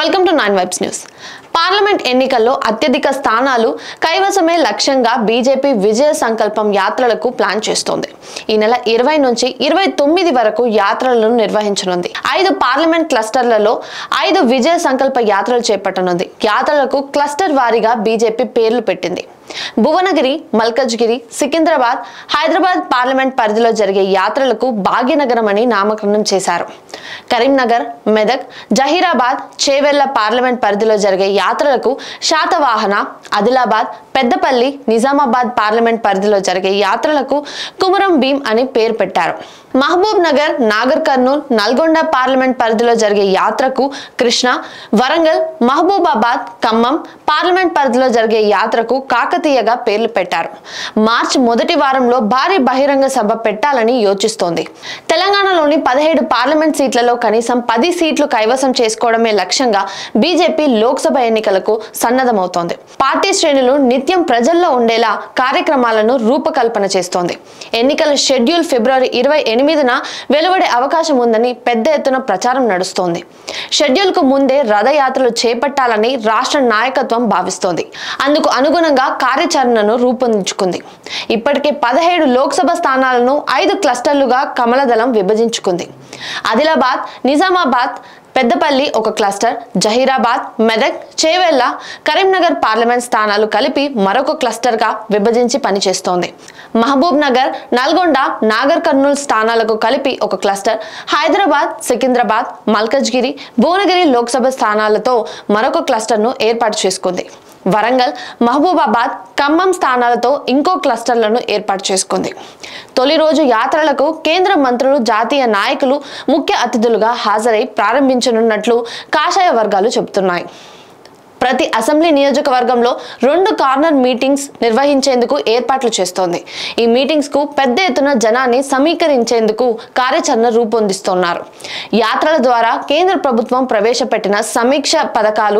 welcome to nine vibes news parliament ఎన్నికల్లో అత్యధిక స్థానాలు కైవసమే లక్ష్యంగా బీజేపీ విజయ సంకల్పం యాత్రలకు ప్లాన్ చేస్తోంది ఈ నెల ఇరవై నుంచి ఇరవై తొమ్మిది వరకు యాత్రలను నిర్వహించనుంది ఐదు పార్లమెంట్ క్లస్టర్లలో ఐదు విజయ సంకల్ప యాత్రలు చేపట్టనుంది యాత్రలకు క్లస్టర్ వారీగా బీజేపీ పేర్లు పెట్టింది భువనగిరి మల్కజ్గిరి సికింద్రాబాద్ హైదరాబాద్ పార్లమెంట్ పరిధిలో జరిగే యాత్రలకు భాగ్యనగరం అని నామకరణం చేశారు కరీంనగర్ మెదక్ జహీరాబాద్ చేవెళ్ల పార్లమెంట్ పరిధిలో జరిగే యాత్రలకు శాతవాహన ఆదిలాబాద్ పెద్దపల్లి నిజామాబాద్ పార్లమెంట్ పరిధిలో జరిగే యాత్రలకు కుమరం భీం అని పేరు పెట్టారు Mahabubnagar Nagarkurnool Nalgonda parliament పరిధిలో జరిగే యాత్రకు కృష్ణ వరంగల్ మహబూబాబాద్ ఖమ్మం పార్లమెంట్ పరిధిలో జరిగే యాత్రకు కాకతీయగా పేర్లు పెట్టారు మార్చి మొదటి వారంలో భారీ బహిరంగ సభ పెట్టాలని యోచిస్తోంది తెలంగాణలోని పదిహేడు పార్లమెంట్ సీట్లలో కనీసం పది సీట్లు కైవసం చేసుకోవడమే లక్ష్యంగా బీజేపీ లోక్సభ ఎన్నికలకు సన్నద్ధమవుతోంది పార్టీ శ్రేణులు నిత్యం ప్రజల్లో ఉండేలా కార్యక్రమాలను రూపకల్పన చేస్తోంది ఎన్నికల షెడ్యూల్ ఫిబ్రవరి ఇరవై ఎనిమిదిన వెలువడే అవకాశం ఉందని పెద్ద ఎత్తున ప్రచారం నడుస్తోంది షెడ్యూల్ కు ముందే రథయాత్రలు చేపట్టాలని రాష్ట్ర నాయకత్వం భావిస్తోంది అందుకు అనుగుణంగా కార్యాచరణను రూపొందించుకుంది ఇప్పటికే పదిహేడు లోక్సభ స్థానాలను ఐదు క్లస్టర్లుగా కమలదళం విభజించుకుంది ఆదిలాబాద్ నిజామాబాద్ పెద్దపల్లి ఒక క్లస్టర్ జహీరాబాద్ మెదక్ చేవెళ్ల కరీంనగర్ పార్లమెంట్ స్థానాలు కలిపి మరొక క్లస్టర్గా విభజించి పనిచేస్తోంది మహబూబ్ నగర్ నల్గొండ నాగర్ కర్నూల్ స్థానాలకు కలిపి ఒక క్లస్టర్ హైదరాబాద్ సికింద్రాబాద్ మల్కజ్గిరి భువనగిరి లోక్సభ స్థానాలతో మరొక క్లస్టర్ను ఏర్పాటు చేసుకుంది వరంగల్ మహబూబాబాద్ ఖమ్మం స్థానాలతో ఇంకో క్లస్టర్లను ఏర్పాటు చేసుకుంది తొలి రోజు యాత్రలకు కేంద్ర మంత్రులు జాతీయ నాయకులు ముఖ్య అతిథులుగా హాజరై ప్రారంభించనున్నట్లు కాషాయ వర్గాలు చెబుతున్నాయి ప్రతి అసెంబ్లీ నియోజకవర్గంలో రెండు కార్నర్ మీటింగ్స్ నిర్వహించేందుకు ఏర్పాట్లు చేస్తోంది ఈ మీటింగ్స్ కు పెద్ద ఎత్తున జనాన్ని సమీకరించేందుకు కార్యాచరణ రూపొందిస్తున్నారు యాత్రల ద్వారా కేంద్ర ప్రభుత్వం ప్రవేశపెట్టిన సమీక్ష పథకాలు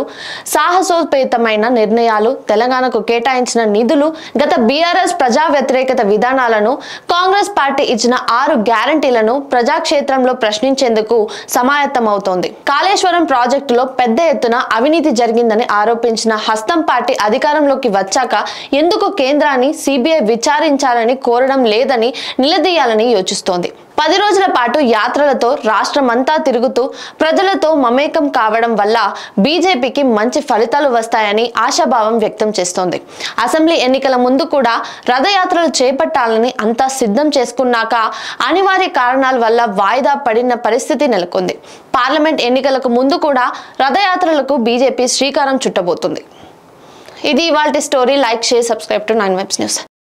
సాహసోపేతమైన నిర్ణయాలు తెలంగాణకు కేటాయించిన నిధులు గత బీఆర్ఎస్ ప్రజా వ్యతిరేకత విధానాలను కాంగ్రెస్ పార్టీ ఇచ్చిన ఆరు గ్యారంటీలను ప్రజాక్షేత్రంలో ప్రశ్నించేందుకు సమాయత్తమవుతోంది కాళేశ్వరం ప్రాజెక్టులో పెద్ద ఎత్తున అవినీతి జరిగిందని ఆరోపించిన హస్తం పార్టీ అధికారంలోకి వచ్చాక ఎందుకు కేంద్రాన్ని సిబిఐ విచారించాలని కోరడం లేదని నిలదీయాలని యోచిస్తోంది పది రోజుల పాటు యాత్రలతో రాష్ట్రమంతా తిరుగుతూ ప్రజలతో మమేకం కావడం వల్ల బీజేపీకి మంచి ఫలితాలు వస్తాయని ఆశాభావం వ్యక్తం చేస్తోంది అసెంబ్లీ ఎన్నికల ముందు కూడా రథయాత్రలు చేపట్టాలని అంతా సిద్ధం చేసుకున్నాక అనివార్య కారణాల వల్ల వాయిదా పడిన పరిస్థితి నెలకొంది పార్లమెంట్ ఎన్నికలకు ముందు కూడా రథయాత్రలకు బీజేపీ శ్రీకారం చుట్టబోతుంది ఇది ఇవాళ story like share subscribe to nine vibes news